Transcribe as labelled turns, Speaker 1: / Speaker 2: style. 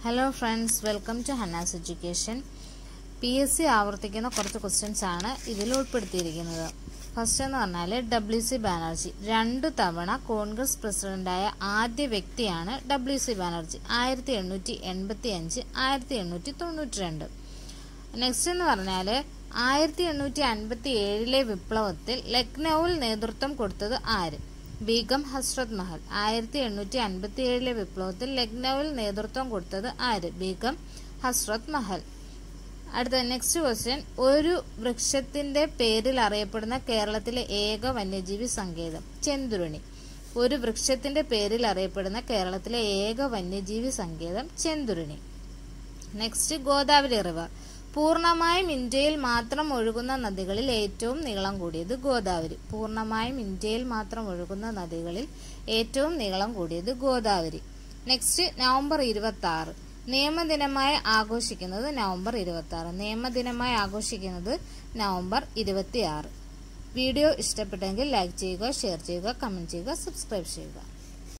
Speaker 1: hello friends welcome to Hannah's education P S C ആവർത്തിക്കുന്ന കുറച്ച് questions ആണ് ഇതിൽ ഉൾപ്പെടുത്തിയിരിക്കുന്നത് ഫസ്റ്റ് എന്ന് പറഞ്ഞാൽ ഡബ്ല്യു സി ബാനർജി രണ്ടു തവണ കോൺഗ്രസ് പ്രസിഡന്റായ ആദ്യ വ്യക്തിയാണ് ഡബ്ല്യു സി ബാനർജി ആയിരത്തി എണ്ണൂറ്റി എൺപത്തി അഞ്ച് ആയിരത്തി എണ്ണൂറ്റി തൊണ്ണൂറ്റി രണ്ട് നെക്സ്റ്റ് എന്ന് പറഞ്ഞാൽ ആയിരത്തി എണ്ണൂറ്റി അൻപത്തി ഏഴിലെ വിപ്ലവത്തിൽ ലക്നൌവിൽ നേതൃത്വം കൊടുത്തത് ആര് ബീഗം ഹസ്രത് മഹൽ ആയിരത്തി എണ്ണൂറ്റി അൻപത്തി ഏഴിലെ വിപ്ലവത്തിൽ ലക്നൌവിൽ നേതൃത്വം കൊടുത്തത് ആര് ബീഗം ഹസ്രത് മഹൽ അടുത്ത നെക്സ്റ്റ് ക്വസ്റ്റ്യൻ ഒരു വൃക്ഷത്തിന്റെ പേരിൽ അറിയപ്പെടുന്ന കേരളത്തിലെ ഏക വന്യജീവി സങ്കേതം ചെന്തുരുണി ഒരു വൃക്ഷത്തിന്റെ പേരിൽ അറിയപ്പെടുന്ന കേരളത്തിലെ ഏക വന്യജീവി സങ്കേതം ചെന്തുരുണി നെക്സ്റ്റ് ഗോദാവരി റിവർ പൂർണ്ണമായും ഇന്ത്യയിൽ മാത്രം ഒഴുകുന്ന നദികളിൽ ഏറ്റവും നീളം കൂടിയത് ഗോദാവരി പൂർണ്ണമായും ഇന്ത്യയിൽ മാത്രം ഒഴുകുന്ന നദികളിൽ ഏറ്റവും നീളം കൂടിയത് ഗോദാവരി നെക്സ്റ്റ് നവംബർ ഇരുപത്തി ആറ് നിയമദിനമായി ആഘോഷിക്കുന്നത് നവംബർ ഇരുപത്തി ആറ് നിയമദിനമായി ആഘോഷിക്കുന്നത് നവംബർ ഇരുപത്തി ആറ് വീഡിയോ ഇഷ്ടപ്പെട്ടെങ്കിൽ ലൈക്ക് ചെയ്യുക ഷെയർ ചെയ്യുക കമന്റ് ചെയ്യുക സബ്സ്ക്രൈബ് ചെയ്യുക